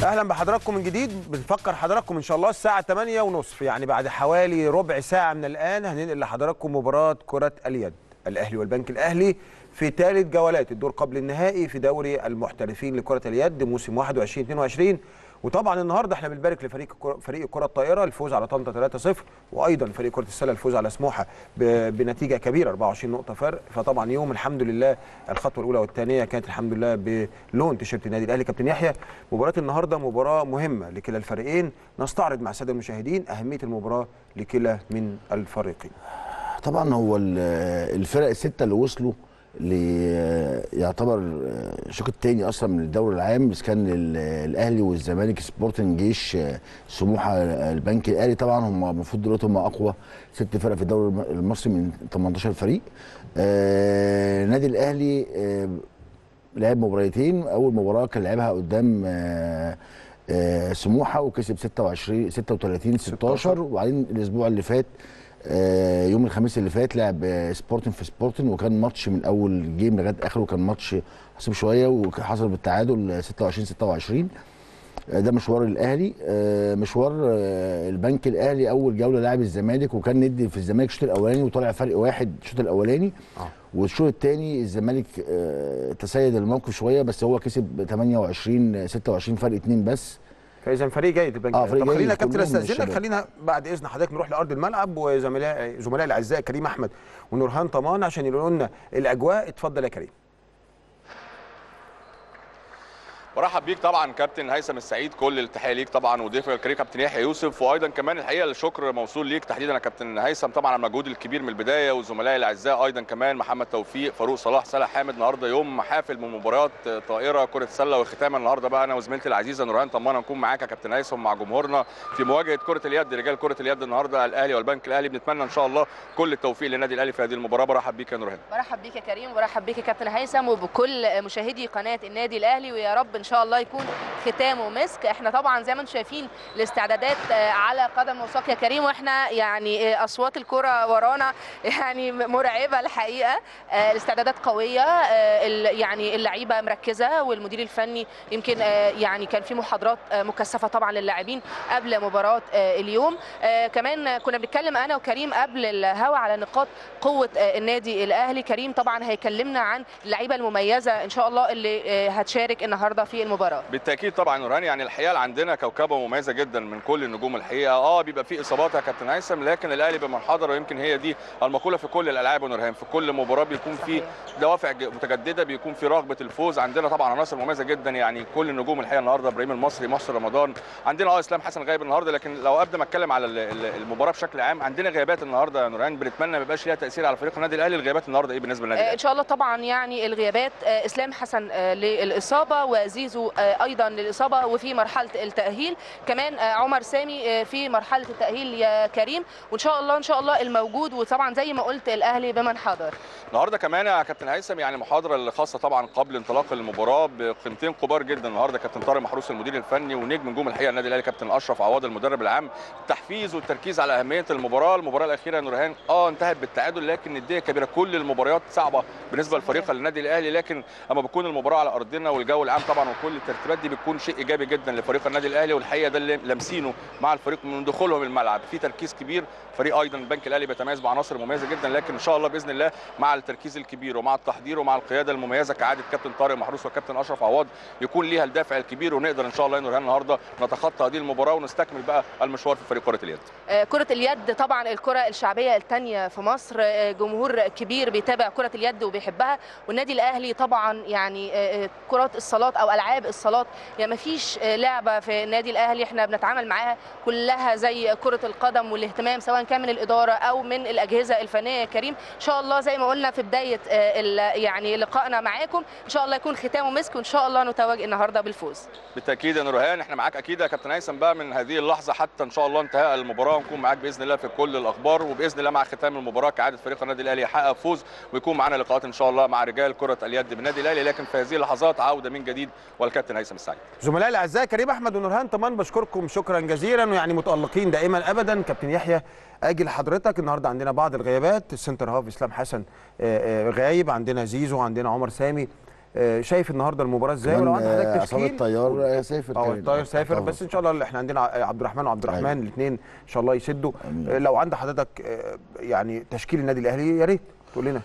اهلا بحضراتكم من جديد بنفكر حضراتكم ان شاء الله الساعه 8 ونصف يعني بعد حوالي ربع ساعه من الان هننقل لحضراتكم مباراه كره اليد الاهلي والبنك الاهلي في ثالث جولات الدور قبل النهائي في دوري المحترفين لكره اليد موسم 21 22 وطبعا النهارده احنا بنبارك لفريق كرة- فريق كره الطائره الفوز على طنطا 3-0 وايضا فريق كره السله الفوز على سموحه ب- بنتيجه كبيره 24 نقطه فرق فطبعا يوم الحمد لله الخطوه الاولى والثانيه كانت الحمد لله بلون تيشيرت النادي الاهلي كابتن يحيى مباراه النهارده مباراه مهمه لكلا الفريقين نستعرض مع الساده المشاهدين اهميه المباراه لكلا من الفريقين طبعا هو ال- الفرق السته اللي وصلوا ل يعتبر الشوط الثاني اصلا من الدوري العام بس كان ال- الاهلي والزمالك سبورتنج جيش سموحه البنك الاهلي طبعا هم المفروض دلوقتي هم اقوى ست فرق في الدوري الم- المصري من 18 فريق آه، النادي الاهلي آه، لعب مباراتين اول مباراه كان لعبها قدام آه، آه، سموحه وكسب 26 36 16 وبعدين الاسبوع اللي فات آه، يوم الخميس اللي فات لعب آه، سبورتن في سبورتن وكان ماتش من اول جيم لغايه اخره كان ماتش حسب شويه وحصل بالتعادل 26 26 آه، ده مشوار الاهلي آه، مشوار آه، البنك الاهلي اول جوله لاعب الزمالك وكان ندي في الزمالك الشوط الاولاني وطلع فرق واحد الشوط الاولاني آه. والشوط الثاني الزمالك آه، تسيد الموقف شويه بس هو كسب 28 26 فرق اتنين بس فاذا فريق جيد البنك آه، الأهلي. فريق طب خلينا جيد، كابتن كلهم من استاذنك الشباب. خلينا بعد اذن حضرتك نروح لارض الملعب وزملاء زملائي الاعزاء كريم احمد ونورهان طمان عشان يقولوا لنا الاجواء اتفضل يا كريم برحب بيك طبعا كابتن هيثم السعيد كل التحيه ليك طبعا وضيفك الكريم كابتن يحيى يوسف وايضا كمان الحقيقه الشكر موصول ليك تحديدا يا كابتن هيثم طبعا على المجهود الكبير من البدايه وزملائي الاعزاء ايضا كمان محمد توفيق فاروق صلاح صالح حامد النهارده يوم حافل من مباريات طائره كره سله وختاما النهارده بقى انا وزميلتي العزيزه نورهان طمانه نكون معاك يا كابتن هيثم مع جمهورنا في مواجهه كره اليد رجال كره اليد النهارده الاهلي والبنك الاهلي بنتمنى ان شاء الله كل التوفيق للنادي الاهلي في هذه المباراه برحب بيك يا نورهان برحب بيك يا كريم وبرحب بيك يا كابتن هيثم وبكل مشاهدي قناه النادي الاهلي ويا رب ان شاء الله يكون ختامه مسك احنا طبعا زي ما انتم شايفين الاستعدادات آه، على قدم وساق يا كريم واحنا يعني آه، اصوات الكره ورانا يعني مرعبه الحقيقه آه، الاستعدادات قويه آه، ال- يعني اللعيبه مركزه والمدير الفني يمكن آه، يعني كان في محاضرات آه، مكثفه طبعا للاعبين قبل مباراه آه، اليوم آه، كمان كنا بنتكلم انا وكريم قبل الهوا على نقاط قوه آه، النادي الاهلي كريم طبعا هيكلمنا عن اللعيبه المميزه ان شاء الله اللي آه، هتشارك النهارده في المباراه بالتاكيد طبعا نورهان يعني الحقيقه عندنا كوكبه مميزه جدا من كل النجوم الحقيقه اه بيبقى في اصابات يا كابتن هيثم لكن الاهلي بمنحدر ويمكن هي دي المقوله في كل الالعاب يا نورهان في كل مباراه بيكون في صحيح. دوافع ج- متجدده بيكون في رغبه الفوز عندنا طبعا عناصر مميزه جدا يعني كل النجوم الحقيقه النهارده ابراهيم المصري محسن رمضان عندنا اه اسلام حسن غايب النهارده لكن لو قبل ما اتكلم على ال- ال- المباراه بشكل عام عندنا غيابات النهارده يا نورهان بنتمنى ما يبقاش ليها تاثير على فريق النادي الاهلي الغيابات النهارده ايه بالنسبه للنادي آه، ان الاهلي شاء الله طبعا يعني الغيابات آه، اسلام حسن آه، للاصابه وزيزو آه، ايضا للاصابه وفي مرحله التاهيل كمان آه، عمر سامي آه، في مرحله التاهيل يا كريم وان شاء الله ان شاء الله الموجود وطبعا زي ما قلت الاهلي بمن حضر النهارده كمان يا كابتن هيثم يعني محاضره الخاصه طبعا قبل انطلاق المباراه بقيمتين كبار جدا النهارده كابتن طارق محروس المدير الفني ونجم نجوم الحقيقه النادي الاهلي كابتن اشرف عواد المدرب العام التحفيز والتركيز على اهميه المباراه المباراه الاخيره يا نورهان اه انتهت بالتعادل لكن نديه كبيره كل المباريات صعبه بالنسبه لفريق النادي الاهلي لكن اما بتكون المباراه على ارضنا والجو العام طبعا وكل الترتيبات دي بتكون شيء ايجابي جدا لفريق النادي الاهلي والحقيقه ده اللي لامسينه مع الفريق من دخولهم الملعب في تركيز كبير فريق ايضا البنك الاهلي بيتميز بعناصر مميزه جدا لكن ان شاء الله باذن الله مع التركيز الكبير ومع التحضير ومع القياده المميزه كعاده كابتن طارق محروس وكابتن اشرف عواد يكون ليها الدافع الكبير ونقدر ان شاء الله يا نورهان النهارده نتخطى هذه المباراه ونستكمل بقى المشوار في فريق كره اليد آه، كرة اليد طبعا الكرة الشعبية الثانية في مصر آه، جمهور كبير بيتابع كرة اليد وبيحبها والنادي الأهلي طبعا يعني آه، آه، كرات الصالات أو ألعاب الصالات يعني ما فيش آه، لعبة في النادي الأهلي احنا بنتعامل معاها كلها زي كرة القدم والاهتمام سواء كان من الإدارة أو من الأجهزة الفنية يا كريم إن شاء الله زي ما قلنا في بداية آه، ال- يعني لقائنا معاكم إن شاء الله يكون ختامه مسك وإن شاء الله نتوج النهاردة بالفوز بالتاكيد يا نورهان احنا معاك اكيد يا كابتن هيثم بقى من هذه اللحظه حتى ان شاء الله انتهاء المباراه ونكون معاك باذن الله في كل الاخبار وباذن الله مع ختام المباراه كعاده فريق النادي الاهلي يحقق فوز ويكون معانا لقاءات ان شاء الله مع رجال كره اليد بالنادي الاهلي لكن في هذه اللحظات عوده من جديد والكابتن هيثم السعيد زملائي الاعزاء كريم احمد ونورهان طمان بشكركم شكرا جزيلا ويعني متالقين دائما ابدا كابتن يحيى اجي لحضرتك النهارده عندنا بعض الغيابات السنتر هاف اسلام حسن آه، آه، غايب عندنا زيزو عندنا عمر سامي آه، شايف النهارده المباراه ازاي كمان ولو عندك آه، حضرتك عصام تشكيل الطيار آه، سافر اه كمان. الطاير سافر طبعاً. بس ان شاء الله احنا عندنا ع- عبد الرحمن وعبد الرحمن أيوة. الاثنين ان شاء الله يسدوا آمين. آه، لو عند حضرتك آه، يعني تشكيل النادي الاهلي يا ريت تقول لنا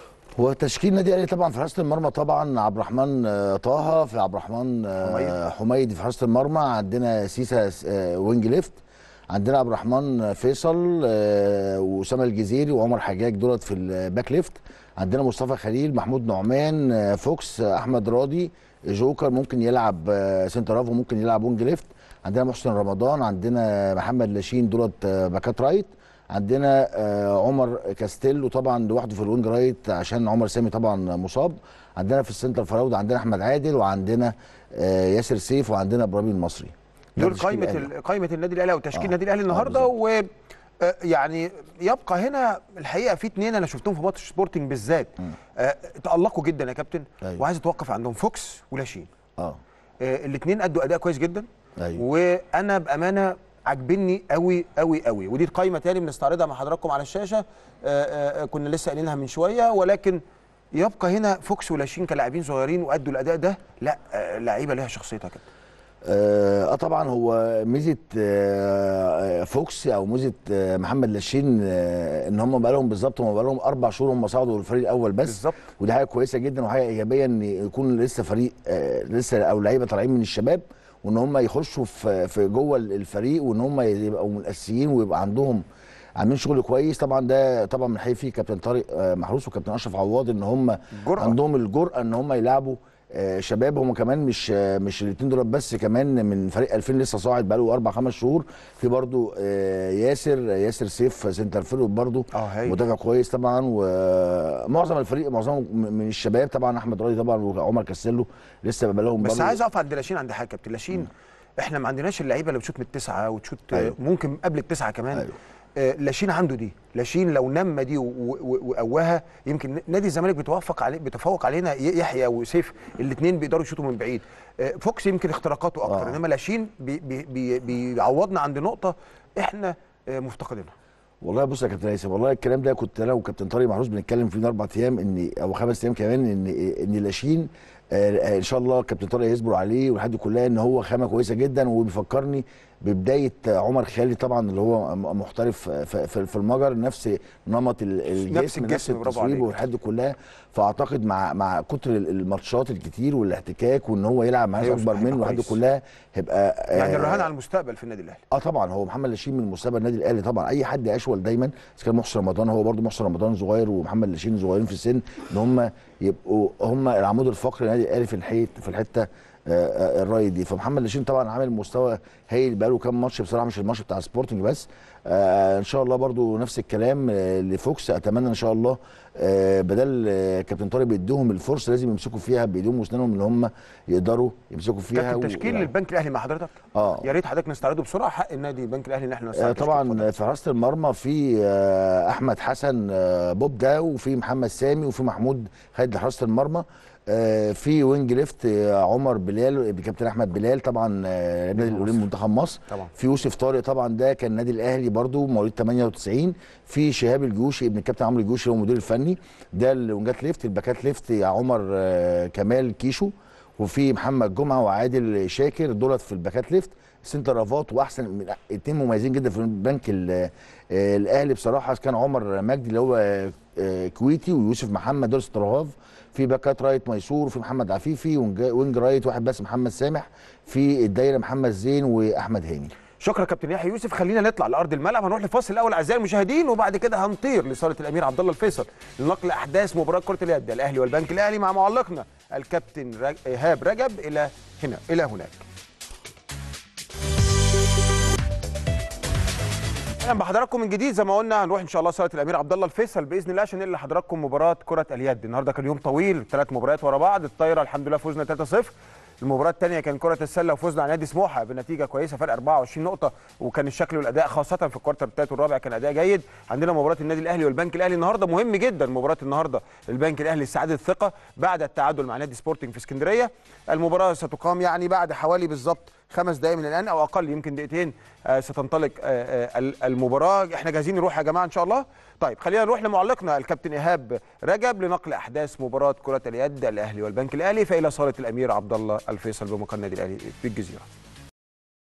هو تشكيل نادي الاهلي طبعا في حراسه المرمى طبعا عبد الرحمن آه، طه في عبد الرحمن آه، حميد في حراسه المرمى عندنا سيسا آه، وينج ليفت عندنا عبد الرحمن فيصل آه، واسامه الجزيري وعمر حجاج دولت في الباك ليفت عندنا مصطفى خليل محمود نعمان آه، فوكس آه، احمد راضي جوكر ممكن يلعب آه، سنتر هاف وممكن يلعب وينج ليفت عندنا محسن رمضان عندنا محمد لاشين دولت آه، باكات رايت عندنا آه، عمر كاستيلو طبعا لوحده في الوينج رايت عشان عمر سامي طبعا مصاب عندنا في السنتر فراود عندنا احمد عادل وعندنا آه، ياسر سيف وعندنا ابراهيم المصري ده دول تشكيل قائمه الأهلي. ال- قائمه النادي الاهلي او تشكيل آه. النادي الاهلي آه، النهارده بالظبط. و آه، يعني يبقى هنا الحقيقه في اثنين انا شفتهم في ماتش سبورتنج بالذات آه، تالقوا جدا يا كابتن أيوة. وعايز اتوقف عندهم فوكس ولاشين اه الاثنين ادوا اداء كويس جدا ايوه وانا بامانه عاجبني قوي قوي قوي ودي قائمه تاني بنستعرضها مع حضراتكم على الشاشه آه، آه، آه، كنا لسه قايلينها من شويه ولكن يبقى هنا فوكس ولاشين كلاعبين صغيرين وادوا الاداء ده لا آه، لعيبه ليها شخصيتها كده اه آه، طبعا هو ميزه آه، آه، فوكس او ميزه آه، محمد لاشين آه، ان هم بقى لهم بالظبط هم بقى لهم اربع شهور هم صعدوا الفريق الاول بس بالظبط. ودي حاجه كويسه جدا وحاجه ايجابيه ان يكون لسه فريق آه، لسه او لعيبه طالعين من الشباب وان هم يخشوا في في جوه الفريق وان هم يبقوا من الاساسيين ويبقى عندهم عاملين شغل كويس طبعا ده طبعا من حي فيه كابتن طارق آه، محروس وكابتن اشرف عواد ان هم جرأة. عندهم الجرأه ان هم يلعبوا آه، شباب هم كمان مش آه، مش الاثنين دول بس كمان من فريق 2000 لسه صاعد بقاله اربع خمس شهور في برضو آه، ياسر ياسر سيف سنتر فيرود برضو اه هايل. مدافع كويس طبعا ومعظم الفريق معظمه من الشباب طبعا احمد راضي طبعا وعمر كاسيلو لسه بقى لهم بس برضو عايز اقف عند لاشين عند حاجه كابتن لاشين احنا ما عندناش اللعيبه اللي بتشوط من التسعه وتشوط أيوة. أيوه. ممكن قبل التسعه كمان أيوة. أيوه. آه لاشين عنده دي لاشين لو نمى دي و- و- وقواها يمكن نادي الزمالك بيتوفق عليه بيتفوق علينا ي- يحيى وسيف الاثنين بيقدروا يشوطوا من بعيد آه فوكس يمكن اختراقاته اكتر آه. انما لاشين بي بي بي بيعوضنا عند نقطه احنا آه مفتقدينها والله بص يا كابتن هيثم والله الكلام ده كنت انا وكابتن طارق محروس بنتكلم فيه من اربع ايام ان او خمس ايام كمان ان ان لاشين آه، آه، ان شاء الله كابتن طارق يصبر عليه والحد كلها ان هو خامه كويسه جدا وبيفكرني ببدايه عمر خالد طبعا اللي هو م- محترف في, في, في المجر نفس نمط ال- الجسم الجسم، برافو التصويب عليك. والحد كلها فاعتقد مع مع كتر ال- الماتشات الكتير والاحتكاك وان هو يلعب مع ناس هيوصل اكبر هيبقى منه والحد كويس. كلها هيبقى يعني آه، الرهان على المستقبل في النادي الاهلي اه طبعا هو محمد لاشين من مستقبل النادي الاهلي طبعا اي حد اشول دايما اذا كان محسن رمضان هو برضو محسن رمضان صغير ومحمد لاشين صغيرين في السن ان هم يبقوا هم العمود الفقري للنادي الاهلي في الحيط في الحته آه، آه، الراي دي فمحمد لاشين طبعا عامل مستوى هايل بقاله كام ماتش بصراحه مش الماتش بتاع سبورتنج بس آه ان شاء الله برضو نفس الكلام آه لفوكس اتمنى ان شاء الله آه بدل آه كابتن طارق بيديهم الفرصه لازم يمسكوا فيها بايديهم واسنانهم ان هم يقدروا يمسكوا فيها كابتن و- تشكيل و- للبنك الاهلي مع حضرتك اه يا ريت حضرتك نستعرضه بسرعه حق النادي البنك الاهلي ان احنا آه، نستعرض تشكيل. طبعا اتفضل. في حراسه المرمى في آه، احمد حسن آه، بوب ده وفي محمد سامي وفي محمود خالد حراسه المرمى آه، في وينج ليفت آه، عمر بلال ابن كابتن احمد بلال طبعا آه، النادي الاولمبي منتخب مصر طبعا. في يوسف طارق طبعا ده كان النادي الاهلي برضو مواليد 98 في شهاب الجوشي ابن الكابتن عمرو الجوشي هو المدير الفني ده الوينجات ليفت الباكات ليفت عمر آه، كمال كيشو وفي محمد جمعه وعادل شاكر دولت في الباكات ليفت سنتر رافات واحسن من اتنين مميزين جدا في البنك ال- آه، الاهلي بصراحه كان عمر مجدي اللي هو آه، آه، كويتي ويوسف محمد دول ستراهاف في باكات رايت ميسور وفي محمد عفيفي وينج وينج رايت واحد بس محمد سامح في الدايره محمد زين واحمد هاني شكرا كابتن يحيى يوسف خلينا نطلع لارض الملعب هنروح لفاصل الاول اعزائي المشاهدين وبعد كده هنطير لصاله الامير عبد الله الفيصل لنقل احداث مباراه كره اليد الاهلي والبنك الاهلي مع معلقنا الكابتن رج... ايهاب رجب الى هنا الى هناك اهلا بحضراتكم من جديد زي ما قلنا هنروح ان شاء الله صاله الامير عبد الله الفيصل باذن الله عشان ننقل لحضراتكم مباراه كره اليد النهارده كان يوم طويل ثلاث مباريات ورا بعض الطايره الحمد لله فوزنا 3-0 المباراه الثانيه كان كره السله وفوزنا على نادي سموحه بنتيجه كويسه فرق 24 نقطه وكان الشكل والاداء خاصه في الكوارتر الثالث والرابع كان اداء جيد عندنا مباراه النادي الاهلي والبنك الاهلي النهارده مهم جدا مباراه النهارده البنك الاهلي استعاده الثقه بعد التعادل مع نادي سبورتنج في اسكندريه المباراه ستقام يعني بعد حوالي بالظبط خمس دقائق من الان او اقل يمكن دقيقتين آه، ستنطلق آه، آه، ال- المباراه احنا جاهزين نروح يا جماعه ان شاء الله طيب خلينا نروح لمعلقنا الكابتن ايهاب رجب لنقل احداث مباراه كره اليد الاهلي والبنك الاهلي فالى صاله الامير عبد الله الفيصل بمقر النادي الاهلي بالجزيره